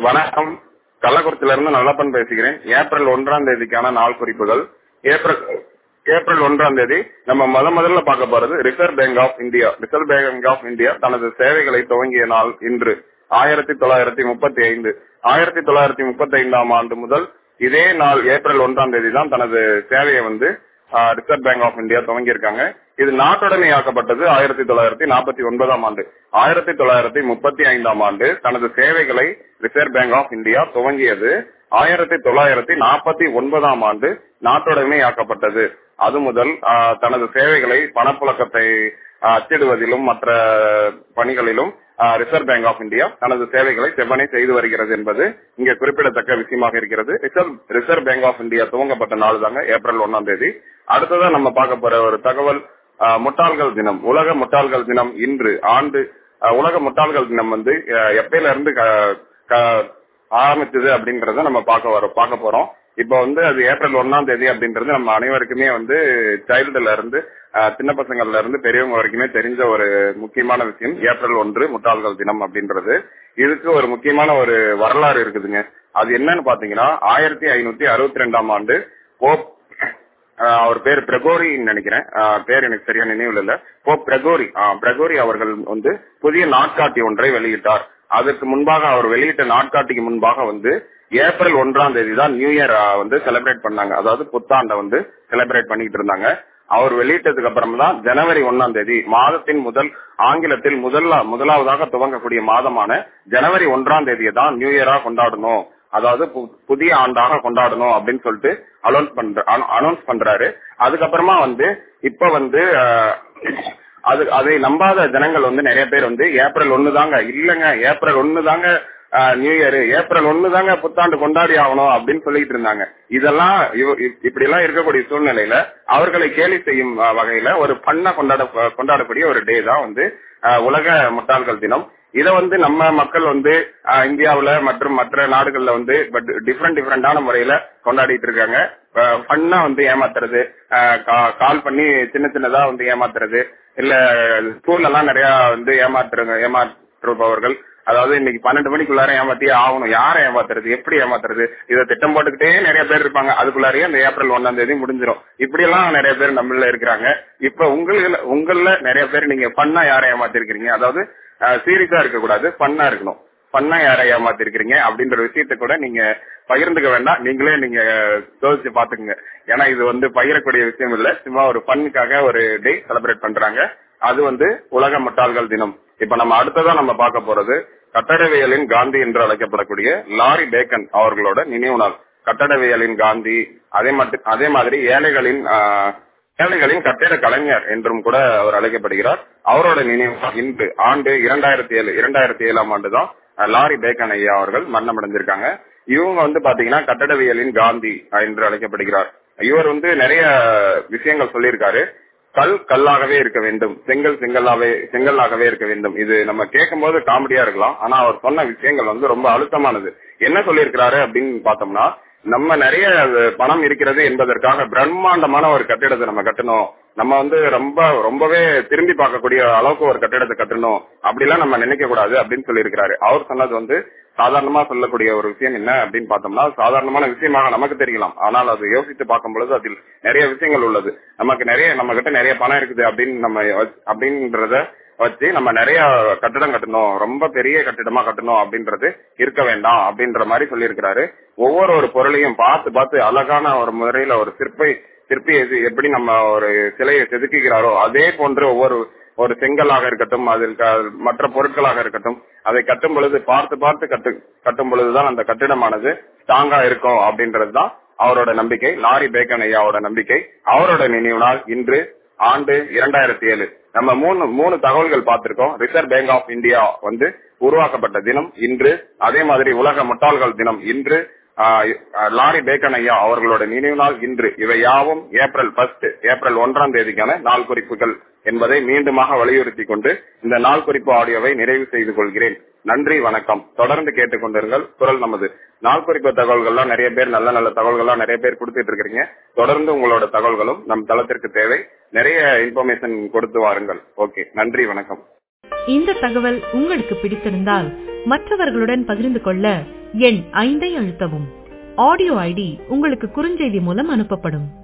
வணக்கம் கள்ளக்குறிச்சியில இருந்து நல்லப்பன் பேசுகிறேன் ஏப்ரல் ஒன்றாம் தேதிக்கான நாள் குறிப்புகள் ஏப்ரல் ஏப்ரல் ஒன்றாம் தேதி நம்ம முத முதல்ல பார்க்க போறது Reserve Bank of India Reserve Bank of India தனது சேவைகளை துவங்கிய நாள் இன்று ஆயிரத்தி தொள்ளாயிரத்தி முப்பத்தி ஐந்து ஆயிரத்தி தொள்ளாயிரத்தி முப்பத்தி ஐந்தாம் ஆண்டு முதல் இதே நாள் ஏப்ரல் ஒன்றாம் தேதி தான் தனது சேவையை வந்து ரிசர்வ் பேங்க் ஆஃப் இந்தியா துவங்கியிருக்காங்க இது நாட்டுடைமையாக்கப்பட்டது ஆயிரத்தி தொள்ளாயிரத்தி நாற்பத்தி ஒன்பதாம் ஆண்டு ஆயிரத்தி தொள்ளாயிரத்தி முப்பத்தி ஐந்தாம் ஆண்டு தனது சேவைகளை ரிசர்வ் பேங்க் ஆஃப் இந்தியா துவங்கியது ஆயிரத்தி தொள்ளாயிரத்தி நாற்பத்தி ஒன்பதாம் ஆண்டு நாட்டுடைமையாக்கப்பட்டது அது முதல் தனது சேவைகளை பணப்புழக்கத்தை அச்சிடுவதிலும் மற்ற பணிகளிலும் ரிசர்வ் பேங்க் ஆஃப் இந்தியா தனது சேவைகளை செவ்வனை செய்து வருகிறது என்பது இங்க குறிப்பிடத்தக்க விஷயமாக இருக்கிறது Reserve Reserve Bank of India துவங்கப்பட்ட நாள் தாங்க ஏப்ரல் ஒன்னாம் தேதி அடுத்ததான் நம்ம பார்க்க போற ஒரு தகவல் முட்டாள்கள் தினம் உலக முட்டாள்கள் தினம் இன்று ஆண்டு உலக முட்டாள்கள் தினம் வந்து எப்பயில இருந்து ஆரம்பிச்சது அப்படின்றத நம்ம பார்க்க வரோம் பார்க்க போறோம் இப்ப வந்து அது ஏப்ரல் ஒன்னாம் தேதி அப்படின்றது நம்ம அனைவருக்குமே வந்து சைல்டுல இருந்து சின்ன பசங்கள்ல இருந்து பெரியவங்க வரைக்குமே தெரிஞ்ச ஒரு முக்கியமான விஷயம் ஏப்ரல் ஒன்று முட்டாள்கள் தினம் அப்படின்றது இதுக்கு ஒரு முக்கியமான ஒரு வரலாறு இருக்குதுங்க அது என்னன்னு பாத்தீங்கன்னா ஆயிரத்தி ஐநூத்தி அறுபத்தி ரெண்டாம் ஆண்டு போப் அவர் பேர் பிரகோரின்னு நினைக்கிறேன் பேர் எனக்கு சரியா நினைவில் இல்ல போப் பிரகோரி பிரகோரி அவர்கள் வந்து புதிய நாட்காட்டி ஒன்றை வெளியிட்டார் அதற்கு முன்பாக அவர் வெளியிட்ட நாட்காட்டிக்கு முன்பாக வந்து ஏப்ரல் ஒன்றாம் தேதி தான் நியூ இயர் வந்து செலிப்ரேட் பண்ணாங்க அதாவது புத்தாண்டை வந்து செலிப்ரேட் பண்ணிட்டு இருந்தாங்க அவர் வெளியிட்டதுக்கு அப்புறம் தான் ஜனவரி ஒன்னாம் தேதி மாதத்தின் முதல் ஆங்கிலத்தில் முதல்ல முதலாவதாக துவங்கக்கூடிய மாதமான ஜனவரி ஒன்றாம் தேதியை தான் நியூ இயரா கொண்டாடணும் அதாவது புதிய ஆண்டாக கொண்டாடணும் அப்படின்னு சொல்லிட்டு அனௌன்ஸ் பண்ற அனௌன்ஸ் பண்றாரு அதுக்கப்புறமா வந்து இப்ப வந்து அது அதை நம்பாத ஜனங்கள் வந்து நிறைய பேர் வந்து ஏப்ரல் ஒன்னு தாங்க இல்லங்க ஏப்ரல் ஒன்னு தாங்க நியூ இயர் ஏப்ரல் ஒன்னு தாங்க புத்தாண்டு கொண்டாடி ஆகணும் அப்படின்னு சொல்லிட்டு இருந்தாங்க இதெல்லாம் இப்படி எல்லாம் இருக்கக்கூடிய சூழ்நிலையில அவர்களை கேலி செய்யும் வகையில ஒரு பண்ண கொண்டாட கொண்டாடக்கூடிய ஒரு டே தான் வந்து உலக முட்டாள்கள் தினம் இத வந்து நம்ம மக்கள் வந்து இந்தியாவுல மற்றும் மற்ற நாடுகள்ல வந்து பட் டிஃப்ரெண்ட் டிஃப்ரெண்டான முறையில கொண்டாடிட்டு இருக்காங்க ஃபன்னா வந்து ஏமாத்துறது கால் பண்ணி சின்ன சின்னதா வந்து ஏமாத்துறது இல்ல ஸ்கூல்ல எல்லாம் நிறைய வந்து ஏமாத்துறங்க ஏமாற்றுபவர்கள் அதாவது இன்னைக்கு பன்னெண்டு மணிக்குள்ளார ஏமாத்தி ஆகணும் யாரை ஏமாத்துறது எப்படி ஏமாத்துறது இதை திட்டம் போட்டுக்கிட்டே நிறைய பேர் இருப்பாங்க அதுக்குள்ளாரையே அந்த ஏப்ரல் ஒன்னாம் தேதி முடிஞ்சிடும் இப்படி எல்லாம் நிறைய பேர் நம்மள இருக்கிறாங்க இப்ப உங்கள உங்கள நிறைய பேர் நீங்க பண்ணா யாரை ஏமாத்திருக்கீங்க அதாவது சீரியஸா இருக்க கூடாது பண்ணா இருக்கணும் பண்ணா யாரை ஏமாத்திருக்கீங்க அப்படின்ற விஷயத்த கூட நீங்க பகிர்ந்துக்க வேண்டாம் நீங்களே நீங்க யோசிச்சு பாத்துக்கங்க ஏன்னா இது வந்து பகிரக்கூடிய விஷயம் இல்ல சும்மா ஒரு பண்ணுக்காக ஒரு டே செலிப்ரேட் பண்றாங்க அது வந்து உலக முட்டாள்கள் தினம் இப்ப நம்ம அடுத்ததான் நம்ம பார்க்க போறது கட்டடவியலின் காந்தி என்று அழைக்கப்படக்கூடிய லாரி பேக்கன் அவர்களோட நினைவு நாள் கட்டடவியலின் காந்தி அதே மட்டும் அதே மாதிரி ஏழைகளின் ஏழைகளின் கட்டிட கலைஞர் என்றும் கூட அவர் அழைக்கப்படுகிறார் அவரோட நினைவு இன்று ஆண்டு இரண்டாயிரத்தி ஏழு இரண்டாயிரத்தி ஏழாம் ஆண்டு தான் லாரி பேக்கன் ஐயா அவர்கள் மரணமடைஞ்சிருக்காங்க இவங்க வந்து பாத்தீங்கன்னா கட்டடவியலின் காந்தி என்று அழைக்கப்படுகிறார் இவர் வந்து நிறைய விஷயங்கள் சொல்லியிருக்காரு கல் கல்லாகவே இருக்க வேண்டும் செங்கல் செங்கல்லாவே செங்கல்லாகவே இருக்க வேண்டும் இது நம்ம கேட்கும் போது காமெடியா இருக்கலாம் ஆனா அவர் சொன்ன விஷயங்கள் வந்து ரொம்ப அழுத்தமானது என்ன சொல்லியிருக்கிறாரு அப்படின்னு பார்த்தோம்னா நம்ம நிறைய பணம் இருக்கிறது என்பதற்காக பிரம்மாண்டமான ஒரு கட்டிடத்தை நம்ம கட்டணும் நம்ம வந்து ரொம்ப ரொம்பவே திரும்பி பார்க்கக்கூடிய அளவுக்கு ஒரு கட்டிடத்தை கட்டணும் அப்படிலாம் நம்ம நினைக்க கூடாது அப்படின்னு சொல்லியிருக்கிறாரு அவர் சொன்னது வந்து சாதாரணமா சொல்லக்கூடிய ஒரு விஷயம் என்ன அப்படின்னு பார்த்தோம்னா சாதாரணமான விஷயமாக நமக்கு தெரியலாம் ஆனால் அது யோசித்து பார்க்கும் பொழுது அதில் நிறைய விஷயங்கள் உள்ளது நமக்கு நிறைய நம்ம கிட்ட நிறைய பணம் இருக்குது அப்படின்னு நம்ம அப்படின்றத வச்சு நம்ம நிறைய கட்டிடம் கட்டணும் ரொம்ப பெரிய கட்டிடமா கட்டணும் அப்படின்றது இருக்க வேண்டாம் அப்படின்ற மாதிரி சொல்லியிருக்கிறாரு ஒவ்வொரு ஒரு பொருளையும் பார்த்து பார்த்து அழகான ஒரு முறையில ஒரு சிற்பை சிற்பி எப்படி நம்ம ஒரு சிலையை செதுக்குகிறாரோ அதே போன்று ஒவ்வொரு ஒரு செங்கலாக இருக்கட்டும் அதில் மற்ற பொருட்களாக இருக்கட்டும் அதை கட்டும் பொழுது பார்த்து பார்த்து கட்டு கட்டும் பொழுதுதான் அந்த கட்டிடமானது ஸ்ட்ராங்கா இருக்கும் அப்படின்றதுதான் அவரோட நம்பிக்கை லாரி பேக்கன் ஐயாவோட நம்பிக்கை அவரோட நினைவு நாள் இன்று ஆண்டு இரண்டாயிரத்தி ஏழு நம்ம மூணு மூணு தகவல்கள் பார்த்திருக்கோம் ரிசர்வ் பேங்க் ஆஃப் இந்தியா வந்து உருவாக்கப்பட்ட தினம் இன்று அதே மாதிரி உலக முட்டாள்கள் தினம் இன்று லாரி பேக்கன் ஐயா அவர்களோட நினைவு நாள் இன்று இவை யாவும் ஏப்ரல் பஸ்ட் ஏப்ரல் ஒன்றாம் தேதிக்கான நாள் குறிப்புகள் என்பதை மீண்டுமாக வலியுறுத்தி கொண்டு இந்த நாள் குறிப்பு ஆடியோவை நிறைவு செய்து கொள்கிறேன் நன்றி வணக்கம் தொடர்ந்து கேட்டுக்கொண்டிருங்கள் குரல் நமது நாள் குறிப்பு தகவல்கள்லாம் நிறைய பேர் நல்ல நல்ல தகவல்கள்லாம் நிறைய பேர் கொடுத்துட்டு இருக்கிறீங்க தொடர்ந்து உங்களோட தகவல்களும் நம் தளத்திற்கு தேவை நிறைய இன்ஃபர்மேஷன் கொடுத்து வாருங்கள் ஓகே நன்றி வணக்கம் இந்த தகவல் உங்களுக்கு பிடித்திருந்தால் மற்றவர்களுடன் பகிர்ந்து கொள்ள எண் ஐந்தை அழுத்தவும் ஆடியோ ஐடி உங்களுக்கு குறுஞ்செய்தி மூலம் அனுப்பப்படும்